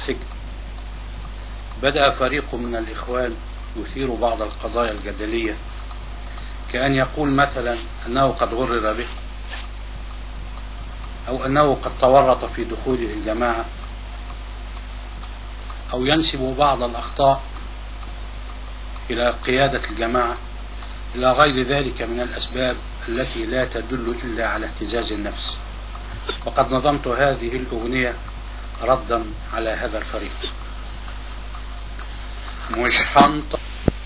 السجن بدأ فريق من الإخوان يثير بعض القضايا الجدلية كأن يقول مثلا أنه قد غرر به أو أنه قد تورط في دخوله الجماعة أو ينسب بعض الأخطاء إلى قيادة الجماعة إلى غير ذلك من الأسباب التي لا تدل إلا على اهتزاز النفس وقد نظمت هذه الأغنية ردا على هذا الفريق مش حنطة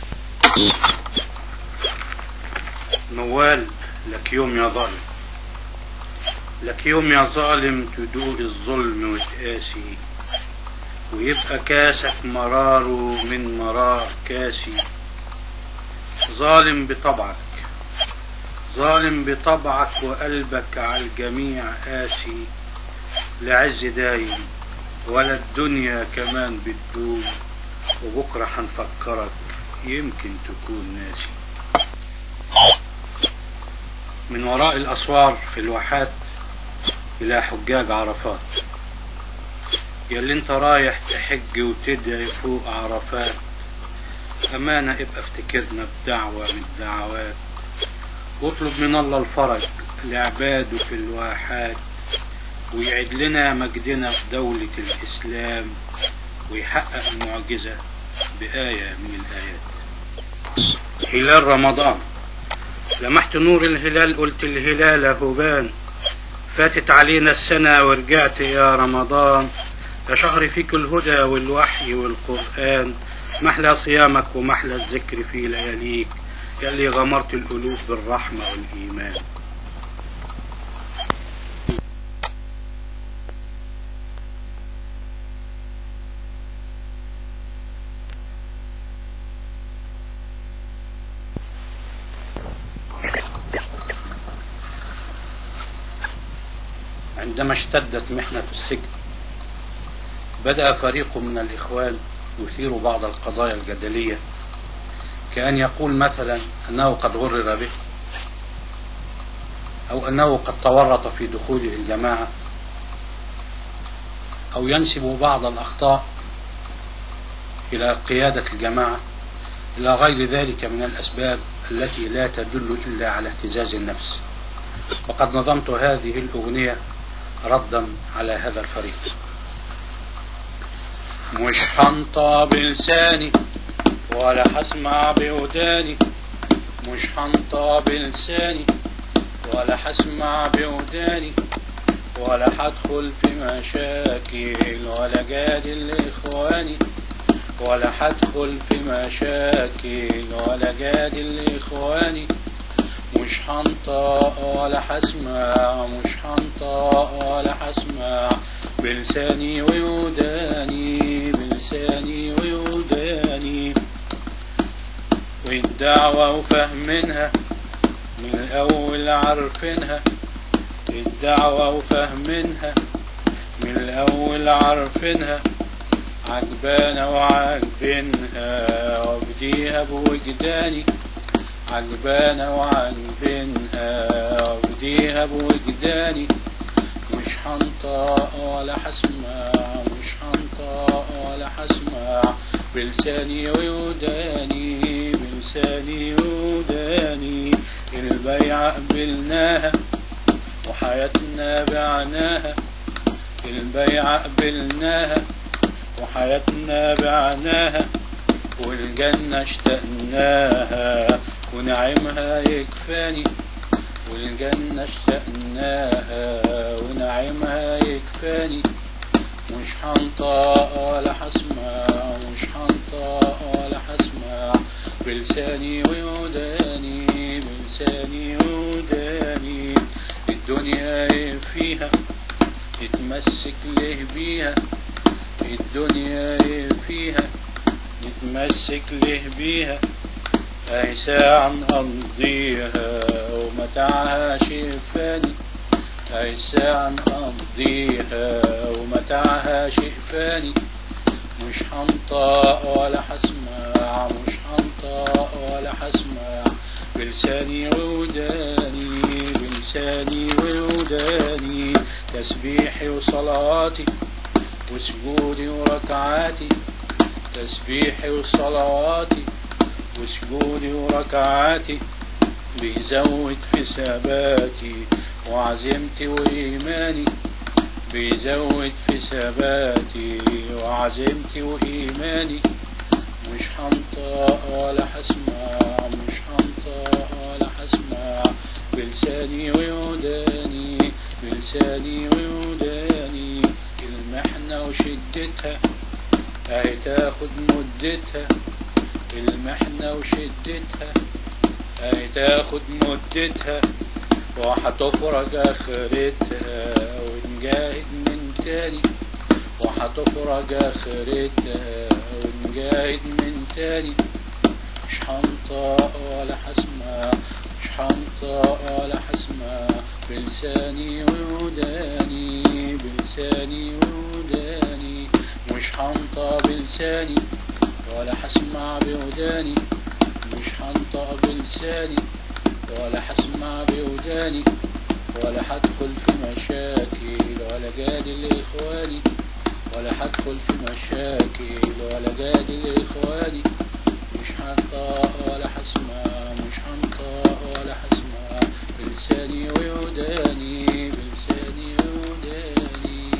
موال لك يوم يا ظالم لك يوم يا ظالم تدوق الظلم وتقاسي ويبقى كاسك مراره من مرار كاسي ظالم بطبعك ظالم بطبعك وقلبك على الجميع قاسي لعز دايم ولا الدنيا كمان بتدوم وبكرة هنفكرك يمكن تكون ناسي من وراء الأسوار في الواحات إلى حجاج عرفات ياللي انت رايح تحج وتدعي فوق عرفات أمانة ابقى افتكرنا بدعوة من الدعوات واطلب من الله الفرج لعباده في الواحات ويعد لنا مجدنا في دولة الإسلام ويحقق المعجزة بآية من الآيات هلال رمضان لمحت نور الهلال قلت الهلال هبان فاتت علينا السنة ورجعت يا رمضان يا شهر فيك الهدى والوحي والقرآن محلى صيامك ومحلى الذكر في لياليك يلي غمرت القلوب بالرحمة والإيمان عندما اشتدت محنة السجن بدأ فريق من الإخوان يثير بعض القضايا الجدلية كأن يقول مثلا أنه قد غرر به أو أنه قد تورط في دخوله الجماعة أو ينسب بعض الأخطاء إلى قيادة الجماعة إلى غير ذلك من الأسباب التي لا تدل إلا على اهتزاز النفس وقد نظمت هذه الأغنية ردا على هذا الفريق مش حنطى بلساني ولا حسمع بوداني مش حنطى بلساني ولا حسمع بوداني ولا حدخل في مشاكل ولا جادل إخواني ولا حدخل في مشاكل ولا جادل إخواني مش حنطى ولا حسمع مش حنطى ولا حسمع بلساني ويوداني بلساني ويوداني والدعوة وفهمنها من الأول عارفينها الدعوة وفهمنها من الأول عارفينها عجبانة وعاجبينها وبديها بوجداني عجبانة وعاجبينها وبديها بوجداني مش حنطى ولا حسمع مش حنطى ولا حسمع بلساني ويوداني بلساني ويوداني البيعة قبلناها وحياتنا بعناها البيعة قبلناها وحياتنا بعناها والجنة اشتقناها ونعيمها يكفاني والجنة اشتقناها ونعيمها يكفاني مش حنطى ولا حسمع مش حنطى ولا حسمع بلساني ويوداني بلساني ويوداني الدنيا فيها نتمسك له بيها الدنيا فيها نتمسك له بيها أي ساعة نقضيها ومتاعها شفاني أي ساعة نقضيها ومتاعها شفاني مش حنطى ولا حسمع مش حنطى ولا حسمع بلساني ووداني بلساني ووداني تسبيحي وصلاتي وسجودي وركعاتي تسبيحي وصلواتي وسجودي وركعاتي بيزود في ثباتي وعزيمتي وإيماني بيزود في ثباتي وعزيمتي وإيماني مش هنطق ولا هسمع مش هنطق ولا هسمع بلساني ووداني بلساني ووداني المحنة وشدتها اهي تاخد مدتها المحنة وشدتها اهي تاخد مدتها وهتفرج اخرتها ونجاهد من تاني وهتفرج اخرتها ونجاهد من تاني مش هنطق ولا هسمع مش هنطق ولا هسمع بلساني ووداني بلساني ووداني مش هنطق بلساني ولا هسمع بوداني مش هنطق بلساني ولا هسمع بوداني ولا هدخل في مشاكل ولا جادل إخواني ولا هدخل في مشاكل ولا جادل إخواني مش هنطق ولا هسمع مش هنطق ولا هسمع بلساني ووداني بلساني ووداني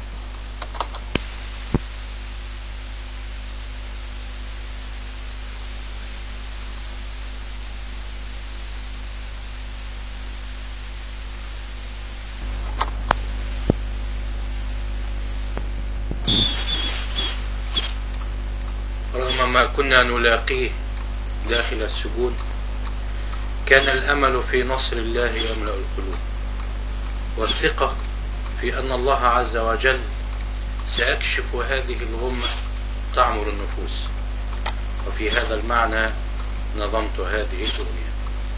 رغم ما كنا نلاقيه داخل السجود كان الأمل في نصر الله يملأ القلوب والثقة في أن الله عز وجل سيكشف هذه الغمة تعمر النفوس وفي هذا المعنى نظمت هذه الأغنية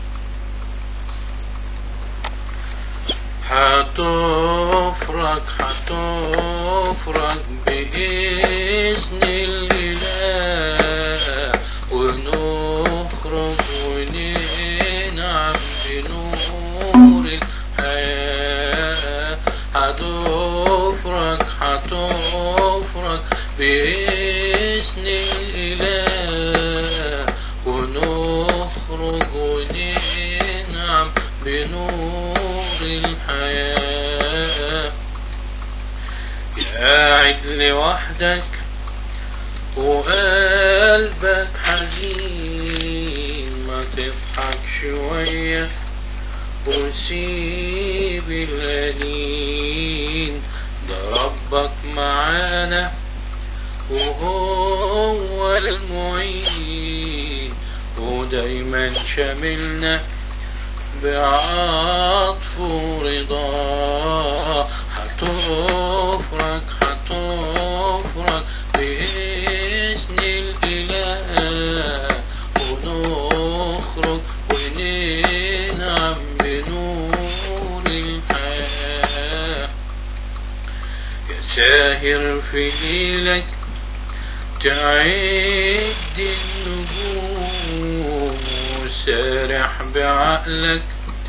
هتفرج هتفرج بإذن الإله ونخرج وننعم بنور الحياة هتفرج هتفرج بإذن الإله ونخرج وننعم بنور الحياة قاعد لوحدك وقلبك حزين ما تضحك شوية وسيب الأنين ده ربك معانا وهو المعين ودايما شاملنا بعطف ورضا هتفرج هتفرج بإذن الإله ونخرج وننعم بنور الحياة يا ساهر في ليلك تعد النجوم وسارح بعقلك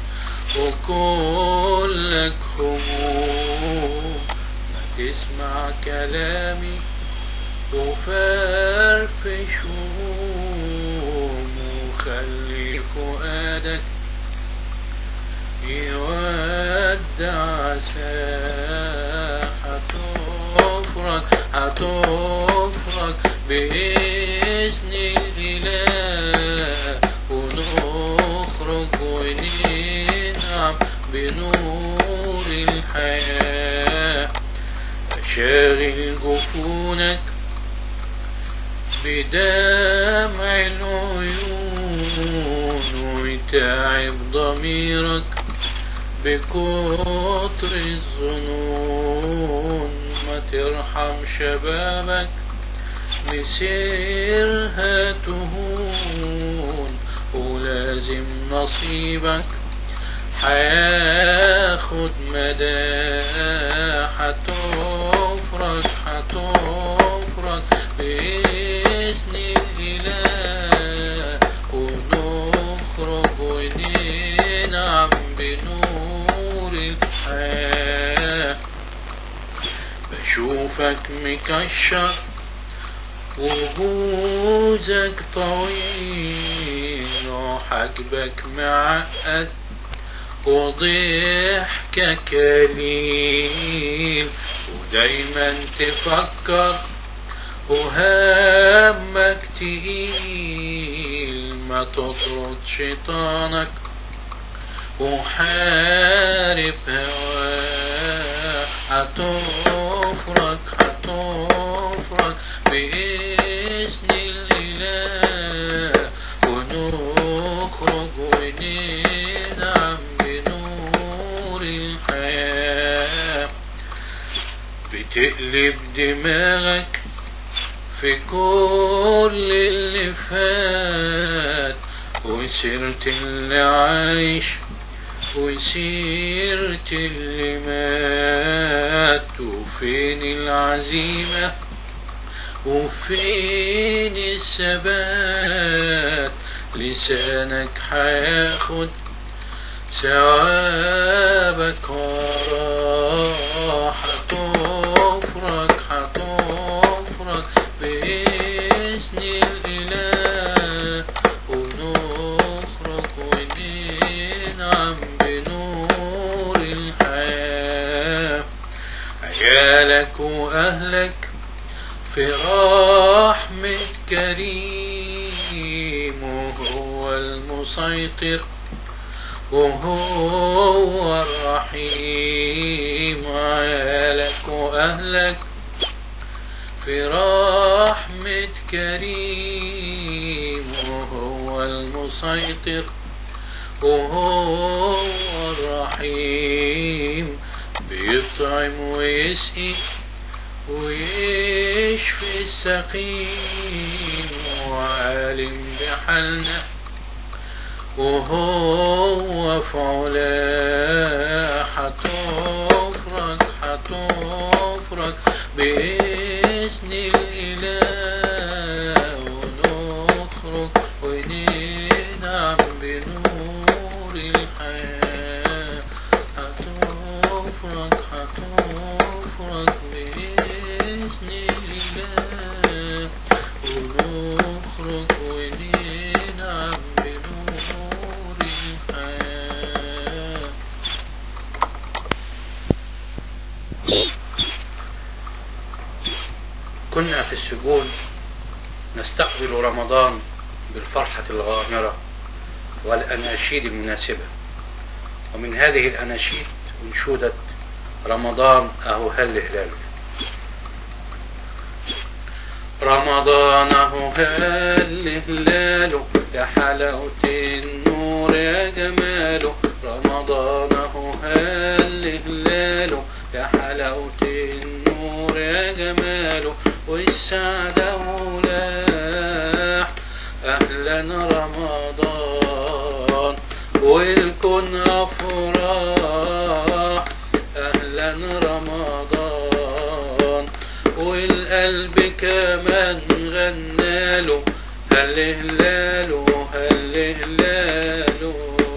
وكلك هموم ما تسمع كلامي وفرفش هموم وخلي فؤادك يودع ساحة هتفرج هتفرج بإذن الإله ونخرج وننعم بنور الحياة أشاغل جفونك بدمع العيون ويتعب ضميرك بكتر الظنون ما ترحم شبابك مسيرها تهون ولازم نصيبك هياخد مدى هتفرج هتفرج بإذن الإله ونخرج وننعم بنور الحياة بشوفك شعرك مكشر وبوزك طويل وحجبك معقد وضحكك قليل ودايما تفكر وهمك تقيل ما تطرد شيطانك وحارب هواه هتفرج هتفرج بإذن الإله ونخرج وننعم بنور الحياة بتقلب دماغك في كل اللي فات وسيرة اللي عايش وسيرة اللي مات وفين العزيمة وفين الثبات لسانك هياخد ثوابك وراه هتفرج هتفرج بإذن الإله ونخرج وننعم بنور الحياة عيالك وأهلك في رحمة كريم وهو المسيطر وهو الرحيم عيالك وأهلك في رحمة كريم وهو المسيطر وهو الرحيم بيطعم ويسقي ويشفي السقيم وعالم بحالنا وهو في علاه هتفرج هتفرج بإذن الإله ونخرج وننعم بنور الحياة هتفرج هتفرج بإذن الإله ونخرج وننعم بنور الحياة كنا في السجون نستقبل رمضان بالفرحة الغامرة والأناشيد المناسبة ومن هذه الأناشيد أنشودة رمضان أهو هل هلاله رمضان أهو هل هلاله يا حلاوة النور يا جماله رمضان أهو هل هلاله يا حلاوة النور يا جماله والسعادة ولاح أهلا رمضان والكن أفراح أهلا رمضان والقلب كمان غناله هل هلاله هل هلاله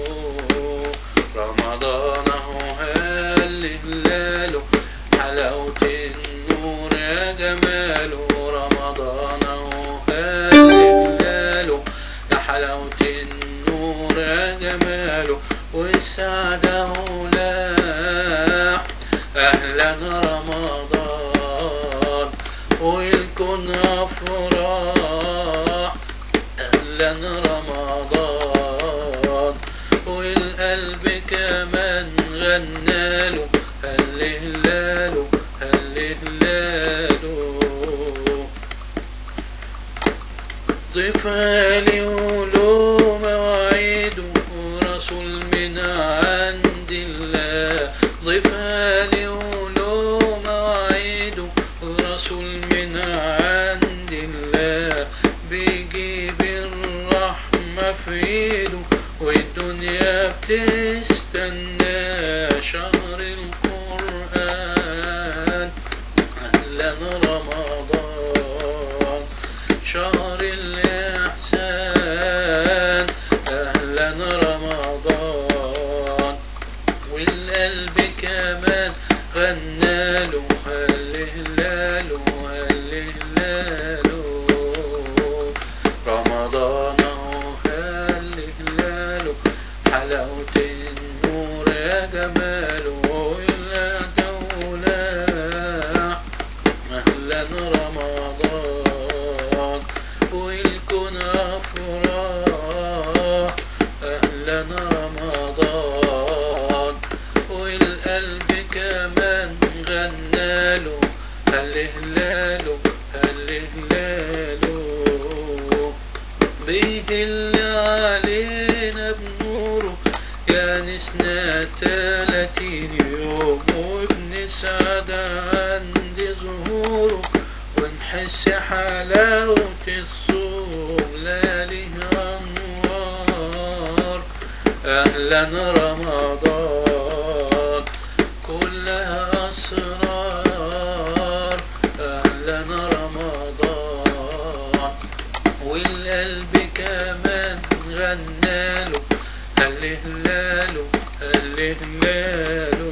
رمضان اهو هل هلاله حلاوة النور يا جماله رمضان اهو هل هلاله يا حلاوة النور يا جماله والسعادة ولاح أهلا رمضان والكون أفراح أهلا رمضان والقلب كمان غناله هل هلاله هل هلاله ضفالي ولو مواعيده رسول من عند الله ضفالي ولو مواعيده رسول من عند الله بيجيب الرحمة في ايده والدنيا بتستنى شهر القرآن أهلا رمضان شهر الإحسان أهلا رمضان والقلب كمان غناله هل هلاله أهلا رمضان والكون أفراح أهلا رمضان والقلب كمان غناله هل هلاله هل هلاله بيهل علينا بنوره يا نسنا تلاتين يوم وبنسعد عند ظهوره ونحس حلاوة الصوم لياليها أنوار أهلا رمضان كلها أسرار أهلا رمضان والقلب كمان غناله هل هلاله هل هلاله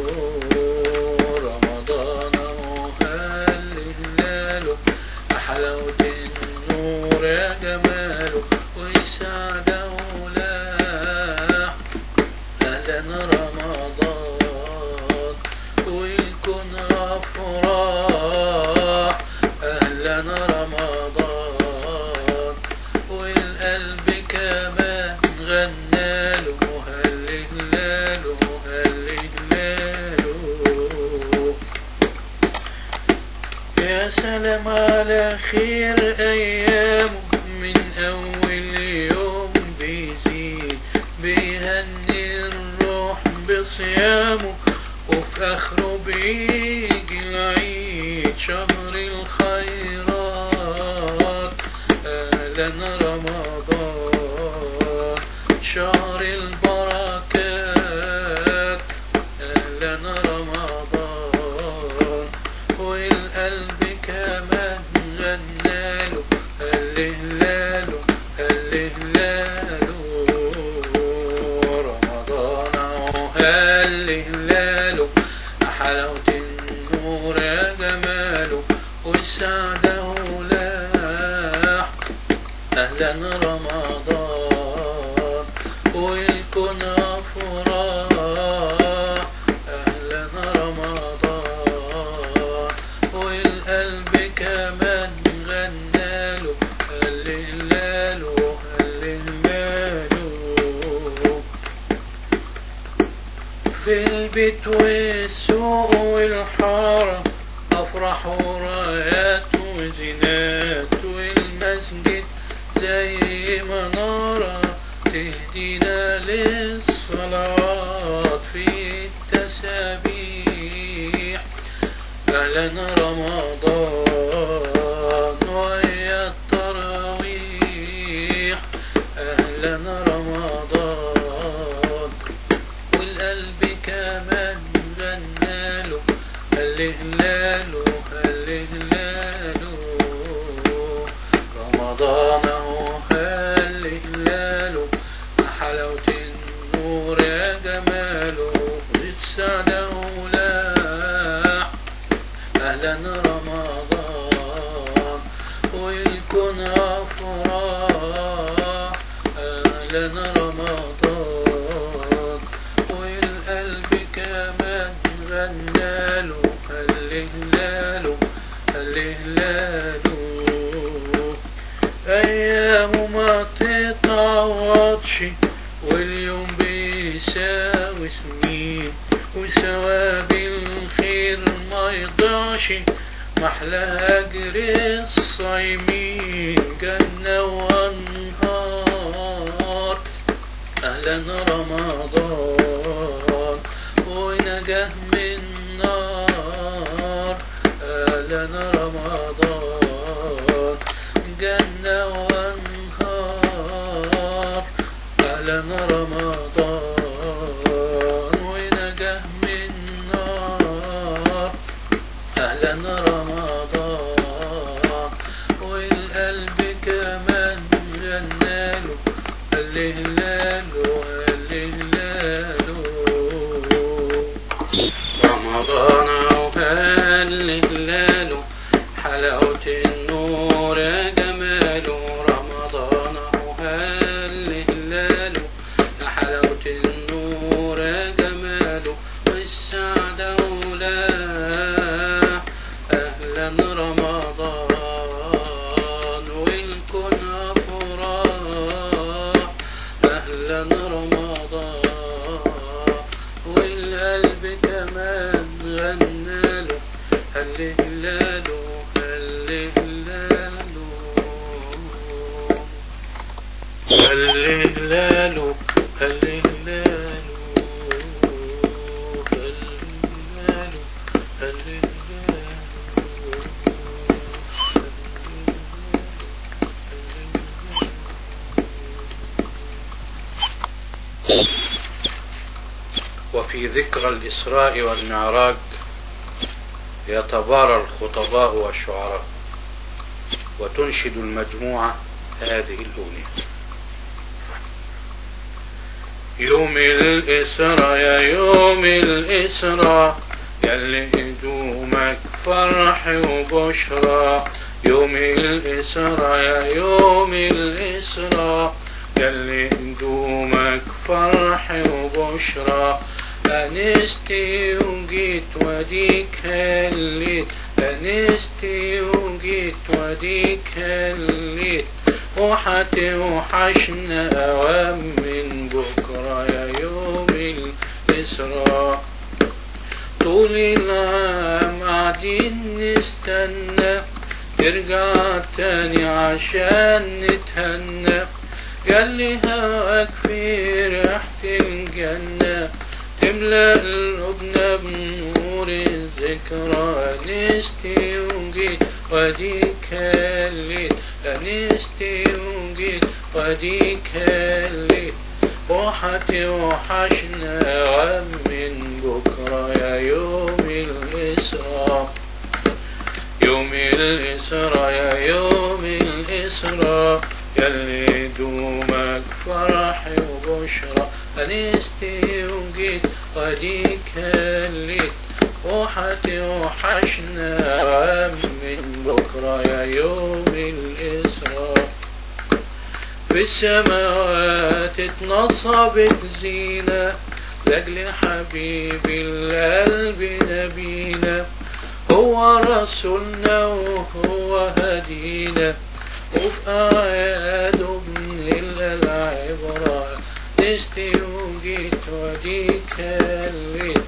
رمضان وهل هلاله حلاوة النور يا جماله والسعادة ولاح أهلا رمضان والكون أفراح أهلا رمضان والقلب كمان غناله هل هلاله هل هلاله يا سلام على خير أيامه من أول يوم بيزيد بيهني الروح بصيامه وفي آخره بيجي العيد شهر الخيرات أهلا رمضان شهر البركات أهلا رمضان والقلب كمان غناله هل هلاله هل هلاله رمضان وهل هلاله حلاوة النور يا جماله والسعادة ولاح أهلا رمضان والكون أفراح أهلا رمضان والقلب كمان غناله هل هلاله هل هلاله في البيت والسوق والحارة أفراح ورايات وزينات والمسجد زي منارة تهدينا للصلاة في التسابيح أهلا رمضان ويا التراويح أهلا رمضان والقلب كمان غناله هل هلاله هل هلاله رمضان اهو هل هلاله حلاوة النور يا جماله والسعادة ولاح أهلا رمضان والكون أفراح أهلا رمضان والقلب كمان غناله هل هلاله هل هلاله أيام ما تتعوضش واليوم بيساوي سنين وثواب الخير ما يضيعش محلى أجر الصايمين جنة وأنهار أهلا رمضان ونجاه من نار أهلا رمضان جنة وأنهار أهلا رمضان ونجاه من نار أهلا رمضان والقلب كمان غناله هل هلاله هل هلاله رمضان وهل هلاله حلاوة النور يا جماله رمضان وهل هلاله حلاوة النور يا جماله والسعادة ولا أهلا رمضان رمضان والكون أفراح أهلا رمضان والقلب كمان غناله هل هلاله هل هلاله هل هلاله هل هلاله هل هلاله هل وفي ذكرى الإسراء والمعراج يتبارى الخطباء والشعراء وتنشد المجموعة هذه الأغنية يوم الإسرى يا يوم الإسرى يلي هدومك فرح وبشرى يوم الإسرى يا يوم الإسرى يلي هدومك فرح وبشرى أنستي وجيت وديك هليت أنستي وجيت وديك هليت وحتوحشنا أوام من بكرة يا يوم الإسراء طول العام قاعدين نستنى ترجع تاني عشان نتهنى ياللي هواك في ريحة الجنة تملأ قلوبنا بنور الذكرى نستي وجيت وديك هليت أنستي وجيت وديك هليت وحتوحشنا غم من بكرة يا يوم الإسراء يوم الإسراء يا يوم الإسراء يلي دومك فرح وبشرى أنستي وجيت وديك هليت وحتوحشنا غم من بكرة يا يوم الإسراء في السماوات اتنصبت زينة لأجل حبيبي القلب نبينا هو رسولنا وهو هدينا وفي آياته بنلقى العبرة نستي وجيت وديك هليت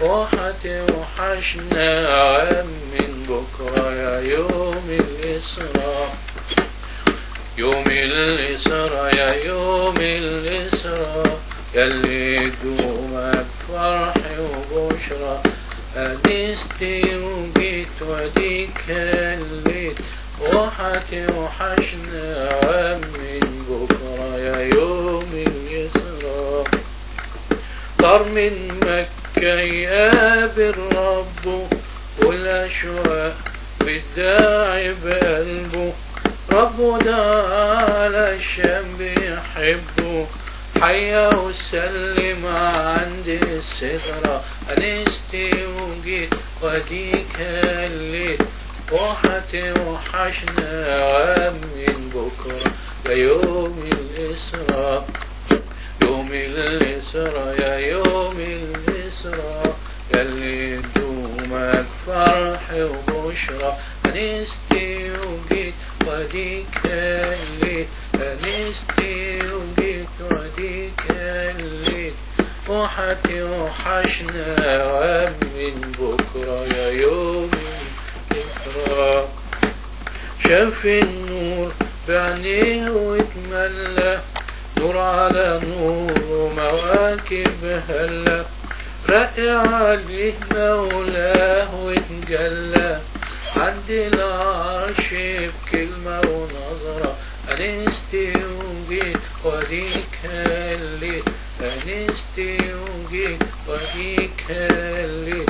وحتوحشنا عام من بكرة يا يوم الإسراء يوم الإسراء يا يوم الإسراء يلي دومك فرح وبشرى أنستي وجيت وديك هليت وحتوحشنا عام من بكرة يا يوم الإسراء طار من مكة يقابل ربه والأشواق بالداعي بقلبه ربه ده على الشام بيحبه حيا وسلم عند السدرة أنستي وجيت وديك هليت وحتوحشنا عام من بكرة ليوم الإسراء يوم الإسراء يا يوم الإسراء يلي دومك فرح وبشرى أنستي وجيت وديك هليت أنستي وجيت وديك هليت وحتوحشنا عام من بكرة يا يوم الإسراء شاف النور بعينيه واتملى نور على نور ومواكب هلا رقي عليه مولاه واتجلى عند العرش بكلمة ونظرة أنستي وجيت وديك هليت أنستي وجيت وديك هليت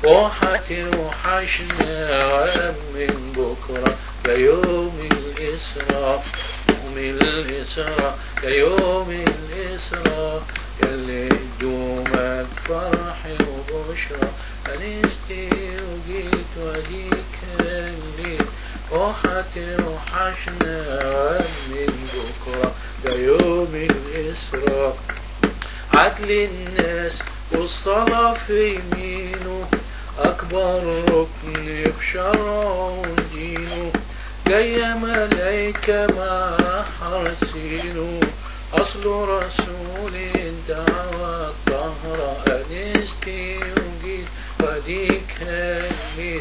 وحتوحشنا عام من بكرة ليوم الإسراء يوم الإسراء يوم الإسراء يلي دومك فرح وبشرى أنستي وجيت وديك هليت وحتوحشنا عام من بكرة ليوم الإسراء عدل الناس والصلاة في يمينه أكبر ركن في شرعه ودينه جاية ملايكة مع حرسينه أصل رسول الدعوة الطهرة أنستي وجيت وديك هنيت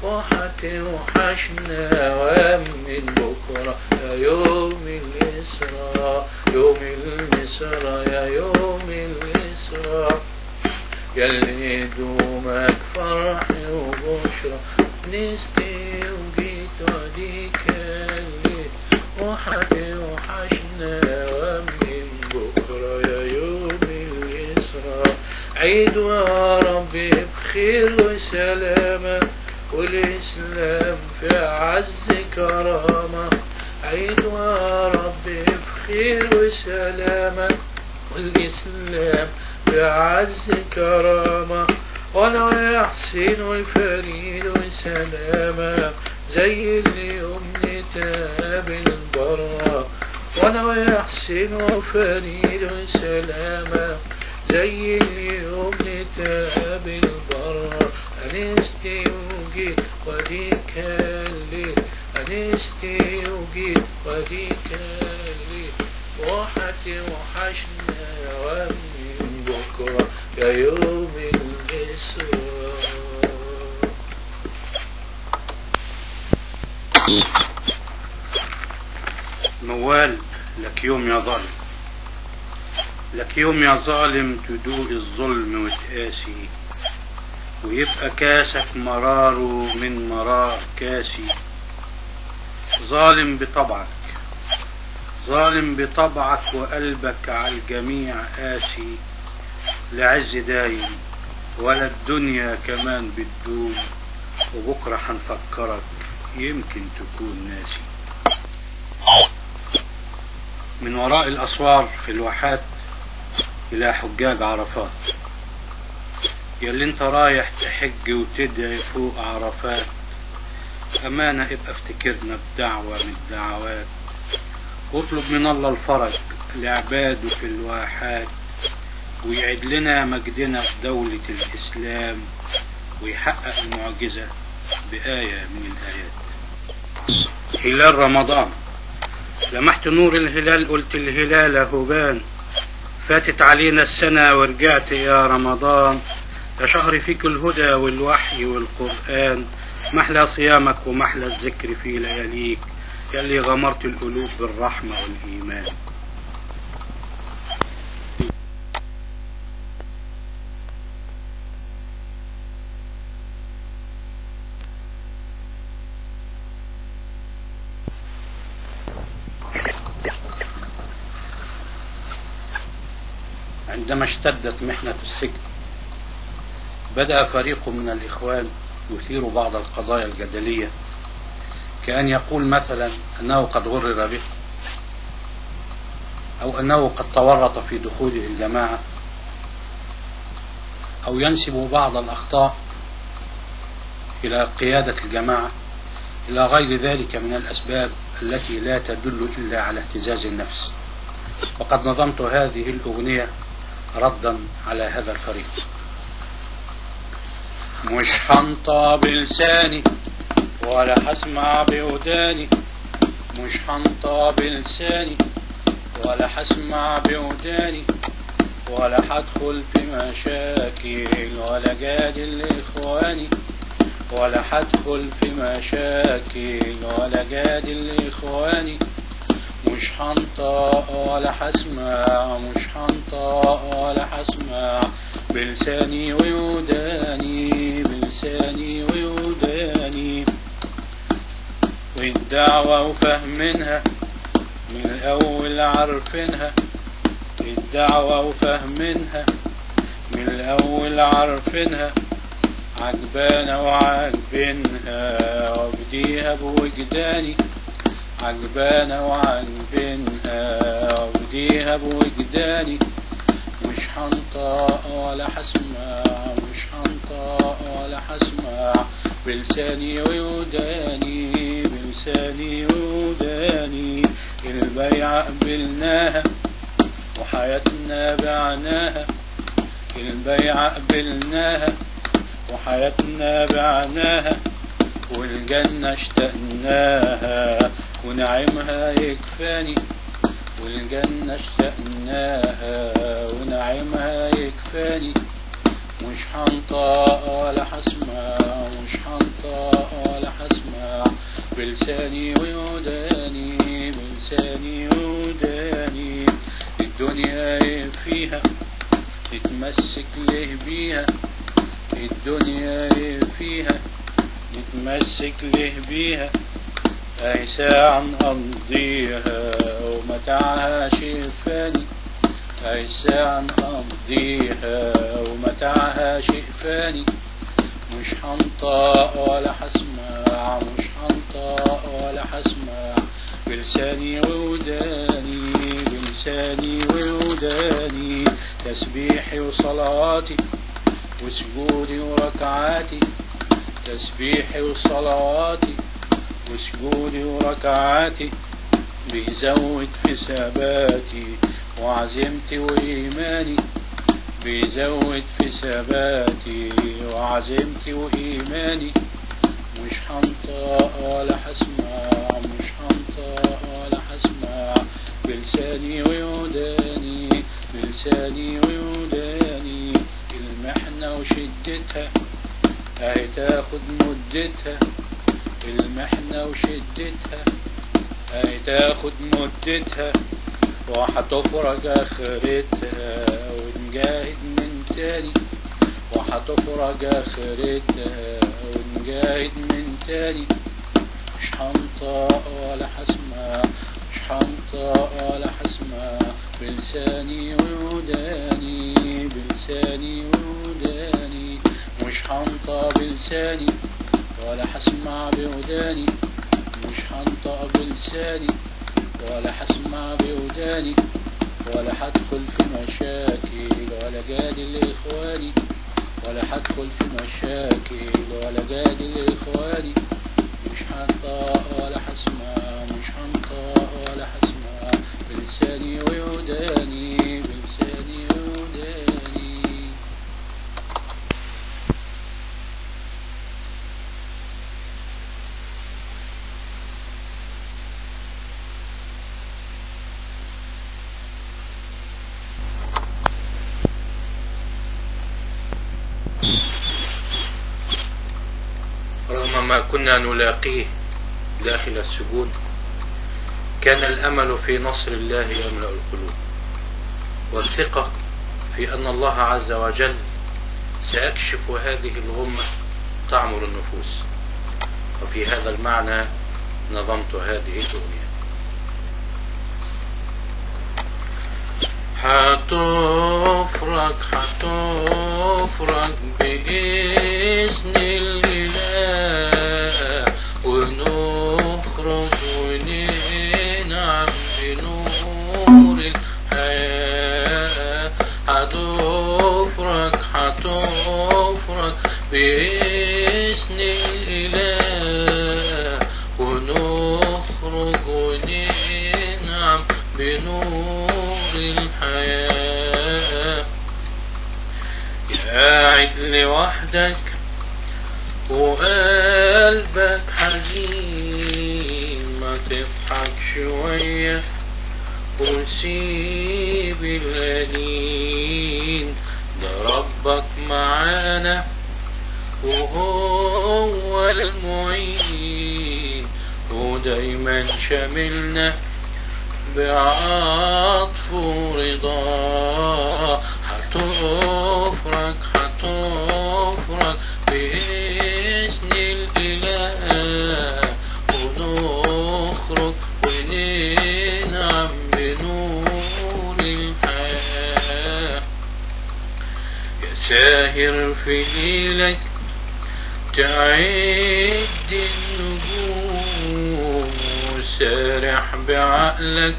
وحتوحشنا ومن بكرة يا يوم الإسراء يوم الإسراء يا يوم الإسراء يلي دومك فرح وبشرى نستي وجيت وديك اللي وحتوحشنا ومن بكرة يا يوم الإسراء عيد يا ربي بخير وسلامة والإسلام في عز كرامة عيد يا ربي بخير وسلامة والإسلام في عز كرامة ولا يحسن الفريد وسلامة زي اليوم نتقابل برا ولا يحسن فريد وسلامة زي اليوم نتقابل برا أنستي وجيت وديك الليل أنستي وجيت وديك الليل وحتي وحشنا ومن بكرة يا يوم الإسراء موال لك يوم يا ظالم لك يوم يا ظالم تدوق الظلم وتقاسي ويبقى كاسك مراره من مرار كاسي ظالم بطبعك ظالم بطبعك وقلبك على الجميع قاسي لعز دايم ولا الدنيا كمان بتدوم وبكرة هنفكرك يمكن تكون ناسي من وراء الأسوار في الواحات إلى حجاج عرفات ياللي انت رايح تحج وتدعي فوق عرفات أمانة ابقى افتكرنا بدعوة من الدعوات واطلب من الله الفرج لعباده في الواحات ويعد لنا مجدنا في دولة الإسلام ويحقق المعجزة بآية من الآيات هلال رمضان لمحت نور الهلال قلت الهلال هبان فاتت علينا السنة ورجعت يا رمضان يا شهر فيك الهدى والوحي والقرآن محلى صيامك ومحلى الذكر في لياليك يلي غمرت القلوب بالرحمة والإيمان عندما اشتدت محنة السجن بدأ فريق من الإخوان يثير بعض القضايا الجدلية كأن يقول مثلا أنه قد غرر به أو أنه قد تورط في دخوله الجماعة أو ينسب بعض الأخطاء إلى قيادة الجماعة إلى غير ذلك من الأسباب التي لا تدل إلا على اهتزاز النفس وقد نظمت هذه الأغنية ردا على هذا الفريق مش هنطى بلساني ولا هسمع بوداني مش هنطى بلساني ولا هسمع بوداني ولا هدخل في مشاكل ولا جادل لإخواني ولا هدخل في مشاكل ولا جادل لإخواني مش هنطق ولا هسمع مش هنطق ولا هسمع بلساني ووداني بلساني ووداني والدعوة وفهمنها من الأول عارفينها الدعوة وفهمنها من الأول عارفينها عجبانة وعاجبينها وبديها بوجداني عجبانة وعاجبينها وبديها بوجداني مش هنطق ولا هسمع مش هنطق ولا هسمع بلساني ووداني بلساني ووداني البيعة قبلناها وحياتنا بعناها البيعة قبلناها وحياتنا بعناها والجنة اشتقناها ونعيمها يكفاني والجنة اشتقناها ونعيمها يكفاني مش هنطق ولا هسمع مش هنطق ولا هسمع بلساني ووداني بلساني ووداني الدنيا ايه فيها نتمسك ليه بيها الدنيا ايه فيها نتمسك ليه بيها اي ساعة نقضيها ومتاعها شيء فاني اي ساعة نقضيها ومتاعها شيء فاني مش هنطق ولا هسمع مش هنطق ولا هسمع بلساني ووداني بلساني ووداني تسبيحي وصلاتي وسجودي وركعاتي تسبيحي وصلواتي وسجودي وركعاتي بيزود في ثباتي وعزيمتي وإيماني بيزود في ثباتي وعزيمتي وإيماني مش هنطق ولا هسمع مش هنطق ولا هسمع بلساني ويوداني بلساني ويوداني المحنة وشدتها اهي تاخد مدتها المحنة وشدتها اهي تاخد مدتها وهتفرج اخرتها ونجاهد من تاني وهتفرج اخرتها ونجاهد من تاني مش هنطق ولا هسمع مش هنطق ولا هسمع بلساني ووداني بلساني ووداني مش هنطق بلساني ولا هسمع بوداني مش هنطق بلساني ولا هسمع بوداني ولا هدخل في مشاكل ولا جادل إخواني ولا هدخل في مشاكل ولا جادل إخواني مش هنطق ولا هسمع مش هنطق ولا هسمع بلساني ووداني بلساني ووداني رغم ما كنا نلاقيه داخل السجود كان الأمل في نصر الله يملأ القلوب والثقة في أن الله عز وجل سيكشف هذه الغمة تعمر النفوس وفي هذا المعنى نظمت هذه الأغنية هتفرج هتفرج بإذن الإله ونخرج وننعم بنور الحياة هتفرج هتفرج بإذن الإله ونخرج وننعم بنور الحياة قاعد لوحدك وقلبك حزين ما تضحك شوية وسيب الأنين ده ربك معانا وهو المعين ودايما شاملنا بعطف ورضا هتفرج هتفرج بإذن الإله ونخرج وننعم بنور الحياة يا ساهر في ليلك تعد النجوم وسارح بعقلك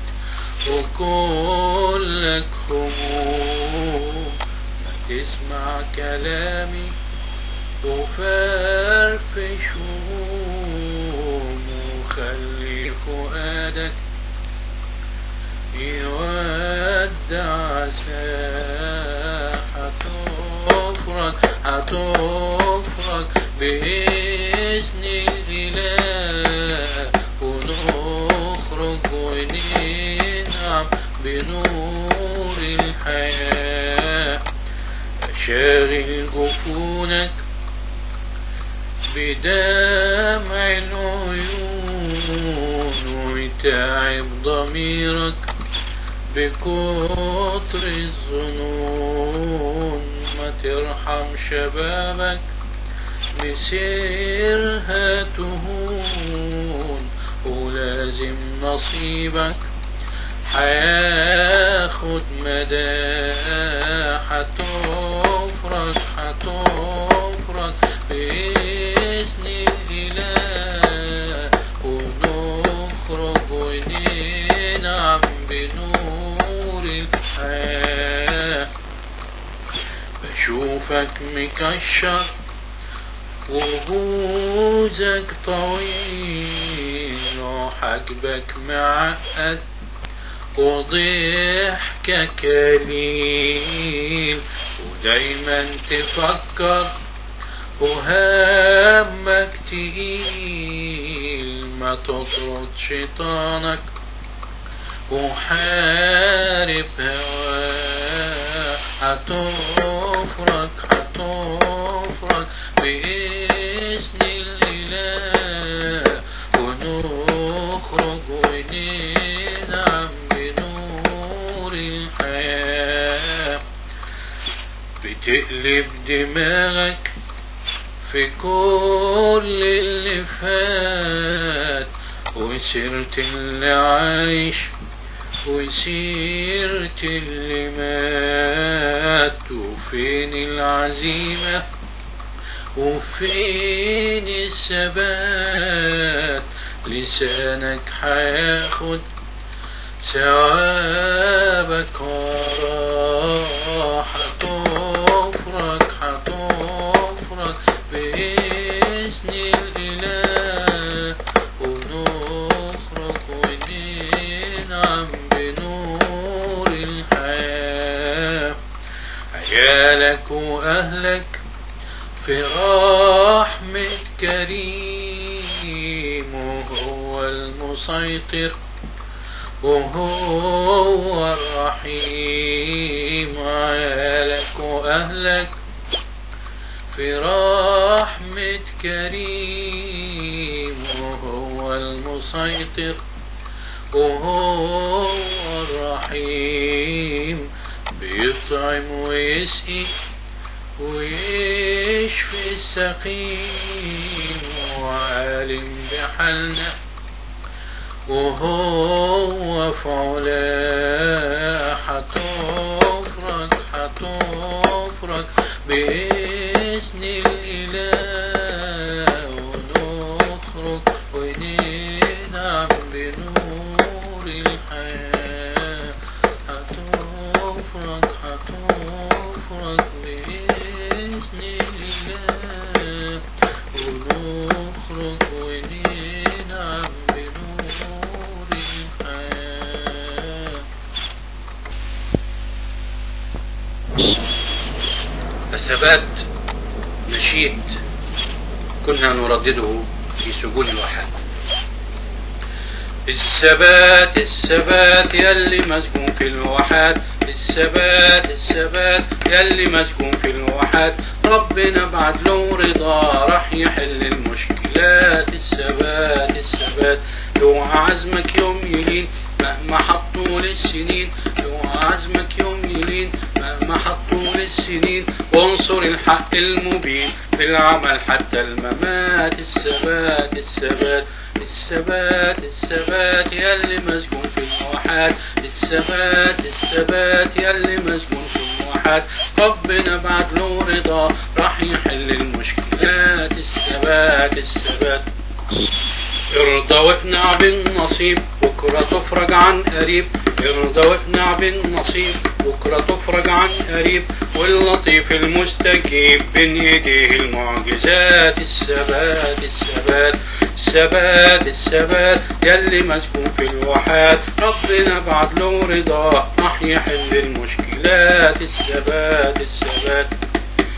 وكلك هموم ما تسمع كلامي وفرفش هموم وخلي فؤادك يودع ساحة تفرج هتفرج بإذن الإله ونخرج وننعم بنور الحياة شاغل جفونك بدمع العيون ويتعب ضميرك بكتر الظنون ما ترحم شبابك مسيرها تهون ولازم نصيبك هياخد مدى هتفرج هتفرج بإذن الإله ونخرج وننعم بنور الحياة بشوفك مكشر وجوزك طويل وحجبك معقد وضحكك قليل ودايما تفكر وهمك تقيل ما تطرد شيطانك وحارب هواه هتفرج هتفرج بإذن الإله ونخرج وننعم بنور الحياة بتقلب دماغك في كل اللي فات وسيرة اللي عايش وسيرة اللي مات وفين العزيمة وفين الثبات لسانك هياخد ثوابك وراه هتفرج هتفرج بإذن الإله ونخرج وننعم بنور الحياة عيالك وأهلك في رحمة كريم وهو المسيطر وهو الرحيم عيالك وأهلك في رحمة كريم وهو المسيطر وهو الرحيم بيطعم ويسقي ويشفي السقيم وعالم بحالنا وهو فعلا هتفرج هتفرج بإذن الإله ونخرج وننعم بنور الحياة هتفرج هتفرج بإذن الإله ونخرج وننعم بنور الحياة الثبات نشيد كنا نردده في سجون الواحات الثبات الثبات يلي مسكون في الواحات الثبات الثبات يلي مسكون في الواحات ربنا بعد له رضا راح يحل المشكلات الثبات الثبات اوعى عزمك يوم يلين مهما حطوا للسنين اوعى عزمك يوم يلين مهما حطوا للسنين وانصر الحق المبين في العمل حتى الممات الثبات الثبات الثبات الثبات يلي مسكون في الواحات الثبات الثبات يلي مسكون في الواحات ربنا بعد له رضا راح يحل المشكلات الثبات الثبات ارضى واقنع بالنصيب بكرة تفرج عن قريب ارضى واقنع بالنصيب بكرة تفرج عن قريب واللطيف المستجيب بين ايديه المعجزات الثبات الثبات الثبات الثبات يلي مسكون في الواحات ربنا بعد له رضا راح يحل المشكلات الثبات الثبات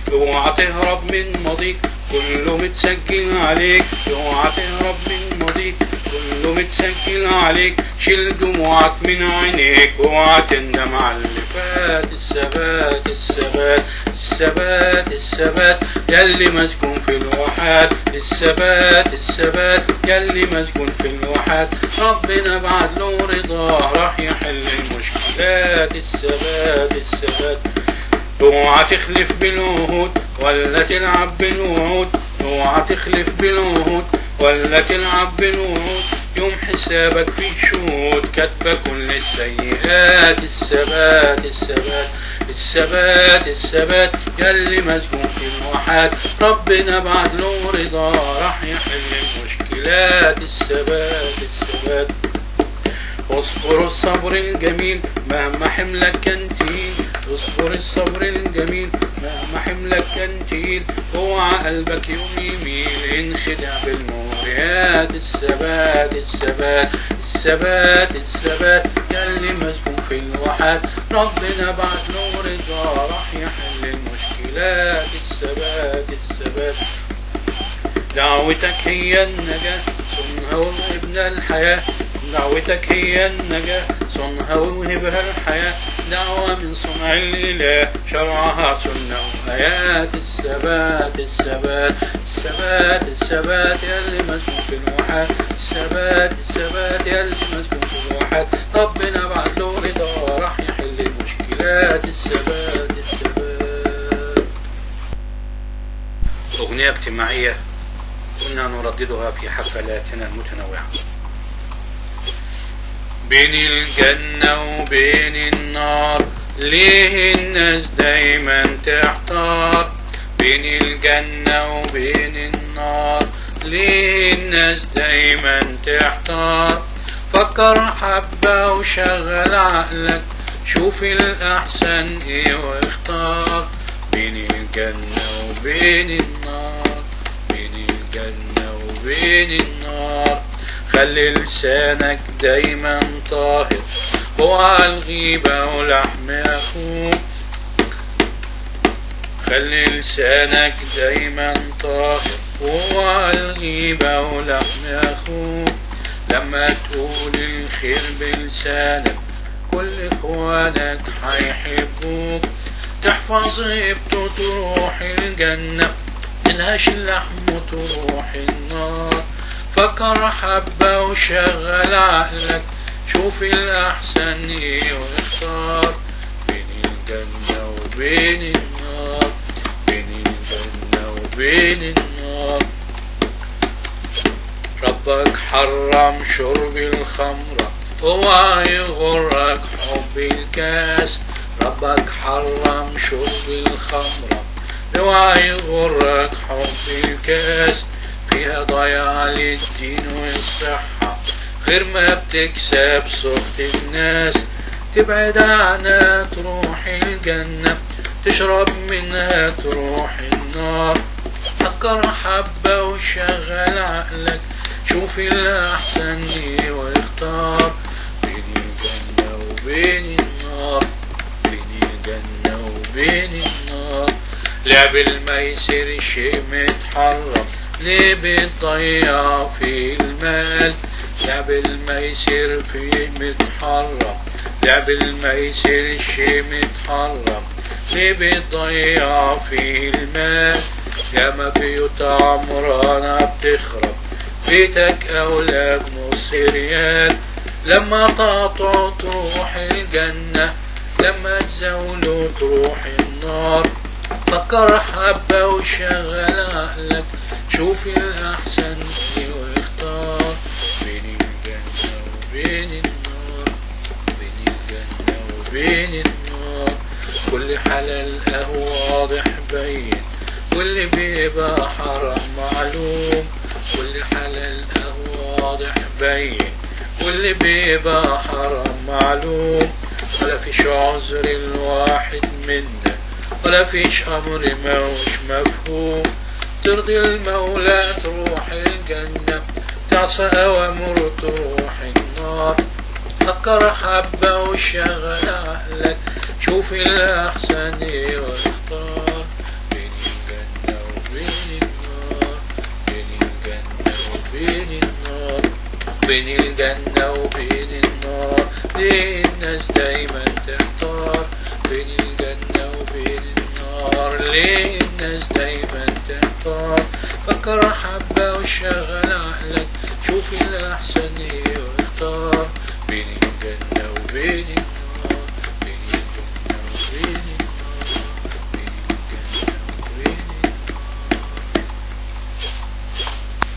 اوعى تهرب من ماضيك كله متسجل عليك اوعى تهرب من ماضيك كله متسجل عليك شيل دموعك من عينيك اوعى تندم على اللي فات الثبات الثبات الثبات الثبات يلي مسكون في الواحات الثبات الثبات يلي مسكون في الواحات ربنا بعد له رضاه راح يحل المشكلات الثبات الثبات اوعى تخلف بالوعود ولا تلعب بالوعود اوعى تخلف بالوعود ولا تلعب بالوعود يوم حسابك في شهود كاتبة كل السيئات الثبات الثبات الثبات الثبات يلي مسجون في الواحات ربنا بعد له رضا راح يحل المشكلات الثبات الثبات اصبر الصبر الجميل مهما حملك كان تقيل اصبر الصبر الجميل مهما حملك كان تقيل اوعى قلبك يوم يميل انخدع بالمغريات الثبات الثبات الثبات الثبات يلي مسكون في الواحات ربنا بعد له رضا راح يحل المشكلات الثبات الثبات دعوتك هي النجاة صنها وابن الحياة دعوتك هي النجاة صنها وهبها الحياة دعوة من صنع الإله شرعها سنة وآيات الثبات الثبات الثبات الثبات يلي مسكون في الواحات الثبات الثبات يلي مسكون في الواحات ربنا بعد له رضا راح يحل المشكلات الثبات الثبات أغنية اجتماعية كنا نرددها في حفلاتنا المتنوعة بين الجنة وبين النار ليه الناس دايما تحتار بين الجنة وبين النار ليه الناس دايما تحتار فكر حبة وشغل عقلك شوف الأحسن ايه واختار بين الجنة وبين النار بين الجنة وبين النار خلي لسانك دايما طاهر اوعى الغيبة ولحم أخوك خلي لسانك دايما طاهر اوعى الغيبة ولحم أخوك لما تقول الخير بلسانك كل اخوانك هيحبوك تحفظ هيبته تروح الجنة تنهش اللحم وتروح النار فكر حبة وشغل عقلك شوف الأحسن ايه واختار بين الجنة وبين النار بين الجنة وبين النار ربك حرم شرب الخمرة اوعى يغرك حب الكاس ربك حرم شرب الخمرة اوعى يغرك حب الكاس فيها ضياع للدين والصحة غير ما بتكسب صوت الناس تبعد عنها تروح الجنة تشرب منها تروح النار فكر حبة وشغل عقلك شوف الأحسن ليه واختار بين الجنة وبين النار بين الجنة وبين النار لعب الميسر شيء متحرم ليه بتضيع في المال لعب الميسر في متحرم لعب الميسر شيء متحرم ليه بتضيع في المال ياما بيوت عمرانة بتخرب بيتك أولاد نص ريال لما تقطع تروح الجنة لما تزولوا تروح النار فكر حبة وشغل عقلك شوف الأحسن ايه واختار بين الجنة وبين النار بين الجنة وبين النار كل حلال قهوة واضح باين واللي بيبقى حرام معلوم كل حلال قهوة واضح باين واللي بيبقى حرام معلوم ولا فيش عذر الواحد منا ولا فيش أمر موش مفهوم ترضي المولى تروح الجنة تعصى أوامر تروح النار فكر حبة وشغل عقلك شوف الأحسن ايه واختار بين بين الجنة وبين النار ليه الناس دايما تحتار بين الجنة وبين النار ليه الناس دايما تحتار فكر حبة وشغل عقلك شوف الأحسن ايه واختار بين الجنة وبين